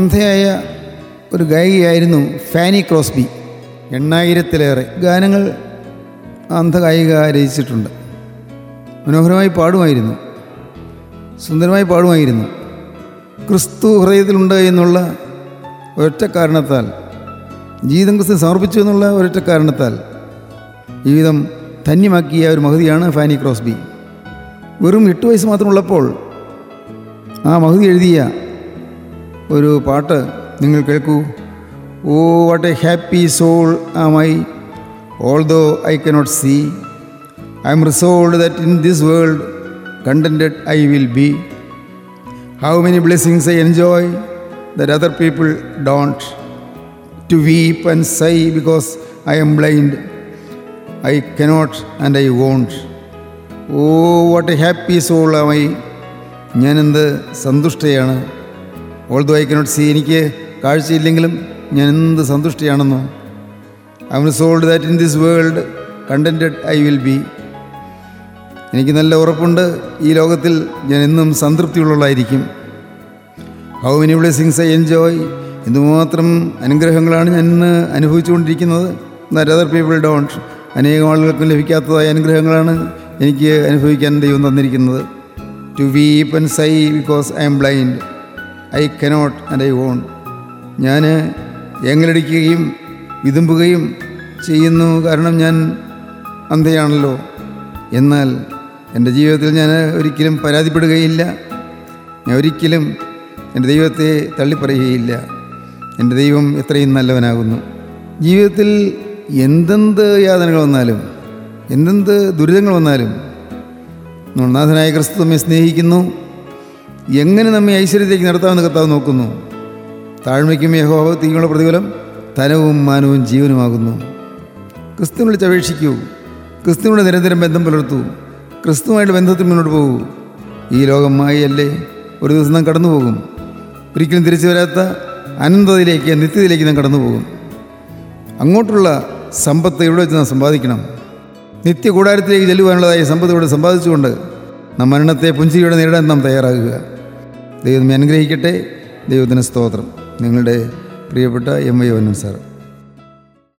അന്ധയായ ഒരു ഗായികയായിരുന്നു ഫാനി ക്രോസ്ബി എണ്ണായിരത്തിലേറെ ഗാനങ്ങൾ ആ അന്ധഗായിക രചിച്ചിട്ടുണ്ട് മനോഹരമായി പാടുമായിരുന്നു സുന്ദരമായി പാടുമായിരുന്നു ക്രിസ്തു ഹൃദയത്തിലുണ്ട് എന്നുള്ള ഒരൊറ്റ കാരണത്താൽ ജീവിതം ക്രിസ്തു സമർപ്പിച്ചു എന്നുള്ള ഒരൊറ്റ കാരണത്താൽ ജീവിതം ധന്യമാക്കിയ ഒരു മഹതിയാണ് ഫാനി ക്രോസ്ബി വെറും എട്ട് വയസ്സ് മാത്രമുള്ളപ്പോൾ ആ മഹതി എഴുതിയ ഒരു പാട്ട് നിങ്ങൾ കേൾക്കൂ oh what a happy soul am I although I cannot see I'm resolved that in this world contented I will be how many blessings I enjoy that other people don't to weep and sigh because I'm blind I cannot and I won't oh what a happy soul am I ഞാനെന്ത് സന്തുഷ്ടയാണ് although I cannot see എനിക്ക് കാഴ്ചയില്ലെങ്കിലും ഞാൻ എന്ത് സന്തുഷ്ടയാണെന്നോ I M sold that in this world contented I will be എനിക്ക് നല്ല ഉറപ്പുണ്ട് ഈ ലോകത്തിൽ ഞാൻ എന്നും സംതൃപ്തിയുള്ളതായിരിക്കും how many blessings I enjoy എന്തുമാത്രം അനുഗ്രഹങ്ങളാണ് ഞാൻ ഇന്ന് അനുഭവിച്ചുകൊണ്ടിരിക്കുന്നത് ദാറ്റ് അതർ പീപ്പിൾ ഡോണ്ട് അനേകം ആളുകൾക്കും ലഭിക്കാത്തതായ അനുഗ്രഹങ്ങളാണ് എനിക്ക് അനുഭവിക്കാൻ ദൈവം തന്നിരിക്കുന്നത് to weep and sigh because I'm blind I cannot and I won't ഞാൻ ഏങ്ങലടിക്കുകയും വിതുമ്പുകയും ചെയ്യുന്നു കാരണം ഞാൻ അന്ധയാണല്ലോ എന്നാൽ എൻ്റെ ജീവിതത്തിൽ ഞാൻ ഒരിക്കലും പരാതിപ്പെടുകയില്ല ഞാൻ ഒരിക്കലും എൻ്റെ ദൈവത്തെ തള്ളിപ്പറയുകയില്ല എൻ്റെ ദൈവം എത്രയും നല്ലവനാകുന്നു ജീവിതത്തിൽ എന്തെന്ത് യാതനകൾ വന്നാലും എന്തെന്ത് ദുരിതങ്ങൾ വന്നാലും നമ്മുടെ നാഥനായ ക്രിസ്തു നമ്മെ സ്നേഹിക്കുന്നു എങ്ങനെ നമ്മെ ഐശ്വര്യത്തേക്ക് നടത്താമെന്ന് കർത്താവ് നോക്കുന്നു താഴ്മയ്ക്കും യഹോവ തീയുള്ള പ്രതിഫലം ധനവും മാനവും ജീവനുമാകുന്നു ക്രിസ്തുവിനെ വിളിച്ച് അപേക്ഷിക്കൂ ക്രിസ്തുവിനോട് നിരന്തരം ബന്ധം പുലർത്തൂ ക്രിസ്തുവായിട്ട് ബന്ധത്തിൽ മുന്നോട്ട് പോകൂ ഈ ലോകം മായയല്ലേ ഒരു ദിവസം നാം കടന്നു പോകും ഒരിക്കലും തിരിച്ചു വരാത്ത അനന്തതയിലേക്ക് നിത്യതയിലേക്ക് നാം കടന്നു പോകും അങ്ങോട്ടുള്ള സമ്പത്ത് ഇവിടെ വെച്ച് നാം സമ്പാദിക്കണം നിത്യ കൂടാരത്തിലേക്ക് ചെല്ലുവാനുള്ളതായ സമ്പത്ത് ഇവിടെ സമ്പാദിച്ചുകൊണ്ട് നാം മരണത്തെ പുഞ്ചിരിയോടെ നേരിടാൻ നാം തയ്യാറാകുക ദൈവം നമ്മെ അനുഗ്രഹിക്കട്ടെ ദൈവത്തിന് സ്തോത്രം നിങ്ങളുടെ പ്രിയപ്പെട്ട എം വൈ വന്നൻ സാർ